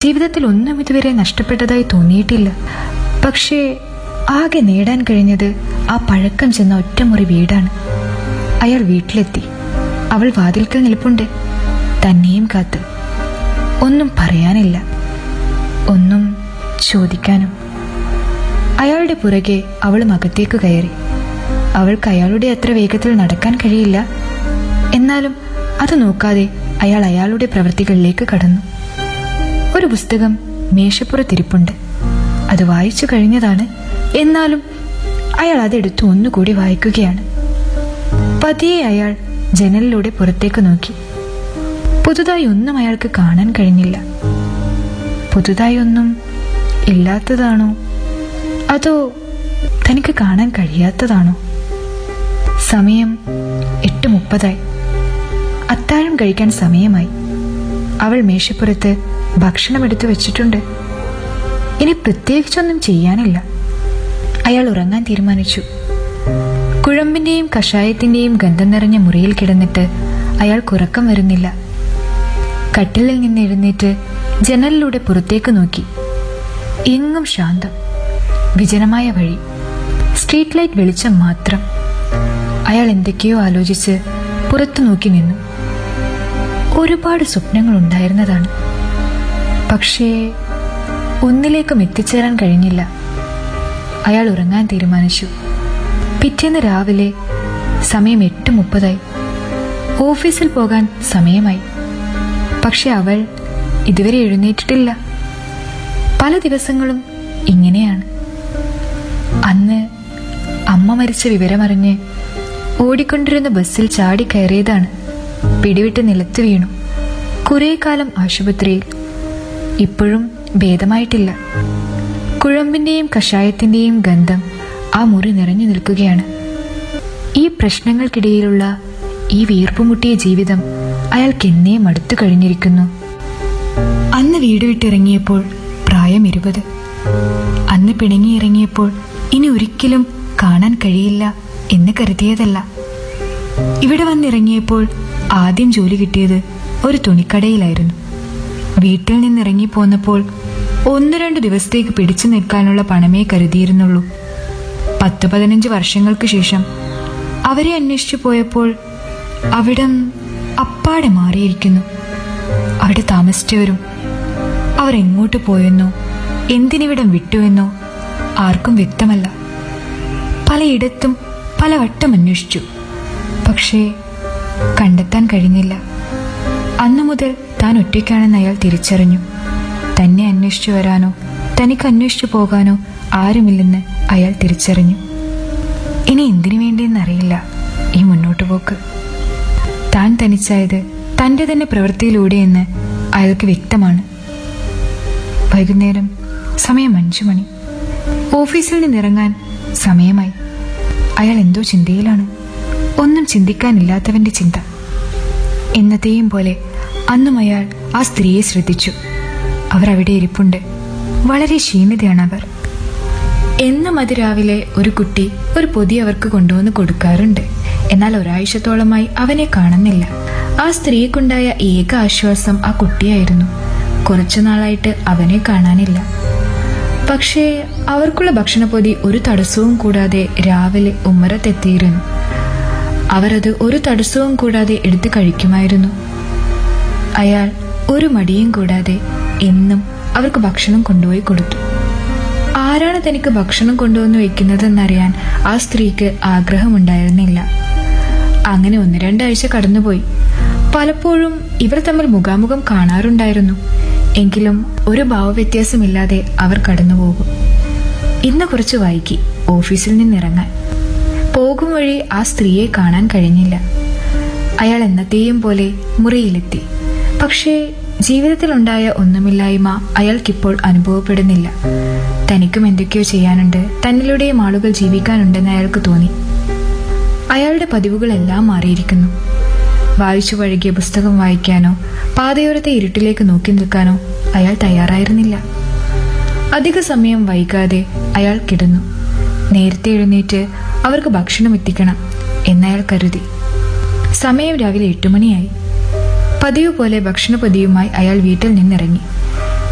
ജീവിതത്തിൽ ഒന്നും ഇതുവരെ നഷ്ടപ്പെട്ടതായി തോന്നിയിട്ടില്ല പക്ഷേ ആകെ നേടാൻ കഴിഞ്ഞത് ആ പഴക്കം ചെന്ന ഒറ്റമുറി വീടാണ് അയാൾ വീട്ടിലെത്തി അവൾ വാതിൽക്കൽ നിൽപ്പുണ്ട് തന്നെയും കാത്ത് ഒന്നും പറയാനില്ല ഒന്നും ചോദിക്കാനും അയാളുടെ പുറകെ അവളും അകത്തേക്ക് കയറി അവൾക്ക് അയാളുടെ അത്ര വേഗത്തിൽ നടക്കാൻ കഴിയില്ല എന്നാലും അത് നോക്കാതെ അയാൾ അയാളുടെ പ്രവൃത്തികളിലേക്ക് കടന്നു ഒരു പുസ്തകം മേശപ്പുറത്തിരിപ്പുണ്ട് അത് വായിച്ചു കഴിഞ്ഞതാണ് എന്നാലും അയാൾ അതെടുത്ത് ഒന്നുകൂടി വായിക്കുകയാണ് പതിയെ അയാൾ ജനലിലൂടെ പുറത്തേക്ക് നോക്കി പുതുതായി ഒന്നും അയാൾക്ക് കാണാൻ കഴിഞ്ഞില്ല പുതുതായി ഒന്നും ഇല്ലാത്തതാണോ അതോ തനിക്ക് കാണാൻ കഴിയാത്തതാണോ സമയം എട്ട് മുപ്പതായി അത്താഴം കഴിക്കാൻ സമയമായി അവൾ മേശപ്പുറത്ത് ഭക്ഷണം എടുത്തു വെച്ചിട്ടുണ്ട് ഇനി പ്രത്യേകിച്ചൊന്നും ചെയ്യാനില്ല അയാൾ ഉറങ്ങാൻ തീരുമാനിച്ചു കുഴമ്പിന്റെയും കഷായത്തിന്റെയും ഗന്ധം നിറഞ്ഞ മുറിയിൽ കിടന്നിട്ട് അയാൾക്ക് ഉറക്കം വരുന്നില്ല കട്ടിലിൽ നിന്ന് എഴുന്നേറ്റ് ജനലിലൂടെ പുറത്തേക്ക് നോക്കി എങ്ങും ശാന്തം വിജനമായ വഴി സ്ട്രീറ്റ് ലൈറ്റ് വെളിച്ചം മാത്രം അയാൾ എന്തൊക്കെയോ ആലോചിച്ച് പുറത്തു നോക്കി നിന്നു ഒരുപാട് സ്വപ്നങ്ങൾ ഉണ്ടായിരുന്നതാണ് പക്ഷേ ഒന്നിലേക്കും എത്തിച്ചേരാൻ കഴിഞ്ഞില്ല അയാൾ ഉറങ്ങാൻ തീരുമാനിച്ചു പിറ്റേന്ന് രാവിലെ സമയം എട്ട് മുപ്പതായി ഓഫീസിൽ പോകാൻ സമയമായി പക്ഷെ അവൾ ഇതുവരെ എഴുന്നേറ്റിട്ടില്ല പല ദിവസങ്ങളും ഇങ്ങനെയാണ് അന്ന് അമ്മ മരിച്ച വിവരമറിഞ്ഞ് ഓടിക്കൊണ്ടിരുന്ന ബസ്സിൽ ചാടി കയറിയതാണ് പിടിവിട്ട് നിലത്ത് വീണു കുറേ കാലം ആശുപത്രിയിൽ ഇപ്പോഴും ഭേദമായിട്ടില്ല കുഴമ്പിന്റെയും കഷായത്തിന്റെയും ഗന്ധം ആ മുറി നിറഞ്ഞു നിൽക്കുകയാണ് ഈ പ്രശ്നങ്ങൾക്കിടയിലുള്ള ഈ വീർപ്പുമുട്ടിയ ജീവിതം അയാൾക്ക് എന്നേ മടുത്തു കഴിഞ്ഞിരിക്കുന്നു അന്ന് വീട് വിട്ടിറങ്ങിയപ്പോൾ പ്രായം ഇരുപത് അന്ന് പിണങ്ങിയിറങ്ങിയപ്പോൾ ഇനി ഒരിക്കലും കാണാൻ കഴിയില്ല എന്ന് കരുതിയതല്ല ഇവിടെ വന്നിറങ്ങിയപ്പോൾ ആദ്യം ജോലി കിട്ടിയത് ഒരു തുണിക്കടയിലായിരുന്നു വീട്ടിൽ നിന്നിറങ്ങി പോന്നപ്പോൾ ഒന്ന് രണ്ട് ദിവസത്തേക്ക് പിടിച്ചു നിൽക്കാനുള്ള പണമേ കരുതിയിരുന്നുള്ളൂ പത്ത് പതിനഞ്ച് വർഷങ്ങൾക്ക് ശേഷം അവരെ അന്വേഷിച്ചു പോയപ്പോൾ അവിടം അപ്പാടെ മാറിയിരിക്കുന്നു അവിടെ താമസിച്ചവരും അവർ എങ്ങോട്ട് പോയെന്നോ എന്തിനിവിടം വിട്ടുവെന്നോ ആർക്കും വ്യക്തമല്ല പലയിടത്തും പലവട്ടം അന്വേഷിച്ചു പക്ഷേ കണ്ടെത്താൻ കഴിഞ്ഞില്ല അന്നു മുതൽ താൻ ഒറ്റയ്ക്കാണെന്ന് അയാൾ തിരിച്ചറിഞ്ഞു തന്നെ അന്വേഷിച്ചു വരാനോ തനിക്ക് അന്വേഷിച്ചു പോകാനോ ആരുമില്ലെന്ന് അയാൾ തിരിച്ചറിഞ്ഞു ഇനി എന്തിനു വേണ്ടിയെന്നറിയില്ല ഈ മുന്നോട്ടു പോക്ക് താൻ തനിച്ചായത് തന്റെ തന്നെ പ്രവൃത്തിയിലൂടെയെന്ന് അയാൾക്ക് വ്യക്തമാണ് വൈകുന്നേരം സമയം അഞ്ചു മണി ഓഫീസിൽ നിന്നിറങ്ങാൻ സമയമായി അയാൾ എന്തോ ചിന്തയിലാണ് ഒന്നും ചിന്തിക്കാനില്ലാത്തവന്റെ ചിന്ത എന്നത്തെയും പോലെ അന്നും അയാൾ ആ സ്ത്രീയെ ശ്രദ്ധിച്ചു അവർ അവിടെ ഇരിപ്പുണ്ട് വളരെ ക്ഷീണിതയാണ് അവർ എന്നും അതിരാവിലെ ഒരു കുട്ടി ഒരു പൊതി അവർക്ക് കൊണ്ടുവന്ന് കൊടുക്കാറുണ്ട് എന്നാൽ ഒരാഴ്ചത്തോളമായി അവനെ കാണുന്നില്ല ആ സ്ത്രീക്കുണ്ടായ ഏക ആശ്വാസം ആ കുട്ടിയായിരുന്നു കുറച്ചു നാളായിട്ട് അവനെ കാണാനില്ല പക്ഷേ അവർക്കുള്ള ഭക്ഷണപ്പൊതി ഒരു തടസ്സവും കൂടാതെ രാവിലെ ഉമ്മറത്തെത്തിയിരുന്നു അവരത് ഒരു തടസ്സവും കൂടാതെ എടുത്തു കഴിക്കുമായിരുന്നു അയാൾ ഒരു മടിയും കൂടാതെ എന്നും അവർക്ക് ഭക്ഷണം കൊണ്ടുപോയി കൊടുത്തു ആരാണ് തനിക്ക് ഭക്ഷണം കൊണ്ടുവന്ന് വെക്കുന്നതെന്നറിയാൻ ആ സ്ത്രീക്ക് ആഗ്രഹമുണ്ടായിരുന്നില്ല അങ്ങനെ ഒന്ന് രണ്ടാഴ്ച കടന്നുപോയി പലപ്പോഴും ഇവർ തമ്മിൽ മുഖാമുഖം കാണാറുണ്ടായിരുന്നു എങ്കിലും ഒരു ഭാവവ്യത്യാസമില്ലാതെ അവർ കടന്നുപോകും ഇന്ന് കുറച്ച് വൈകി ഓഫീസിൽ നിന്നിറങ്ങാൻ പോകും വഴി ആ സ്ത്രീയെ കാണാൻ കഴിഞ്ഞില്ല അയാൾ എന്നത്തെയും പോലെ മുറിയിലെത്തി പക്ഷേ ജീവിതത്തിലുണ്ടായ ഒന്നുമില്ലായ്മ അയാൾക്കിപ്പോൾ അനുഭവപ്പെടുന്നില്ല തനിക്കും എന്തൊക്കെയോ ചെയ്യാനുണ്ട് തന്നിലൂടെയും ആളുകൾ ജീവിക്കാനുണ്ടെന്ന് അയാൾക്ക് തോന്നി അയാളുടെ പതിവുകളെല്ലാം മാറിയിരിക്കുന്നു വായിച്ചു വഴുകിയ പുസ്തകം വായിക്കാനോ പാതയോരത്തെ ഇരുട്ടിലേക്ക് നോക്കി നിൽക്കാനോ അയാൾ തയ്യാറായിരുന്നില്ല അധിക സമയം വൈകാതെ അയാൾ കിടന്നു നേരത്തെ എഴുന്നേറ്റ് അവർക്ക് ഭക്ഷണം എത്തിക്കണം എന്നയാൾ കരുതി സമയം രാവിലെ എട്ടുമണിയായി പതിവ് പോലെ ഭക്ഷണപതിയുമായി അയാൾ വീട്ടിൽ നിന്നിറങ്ങി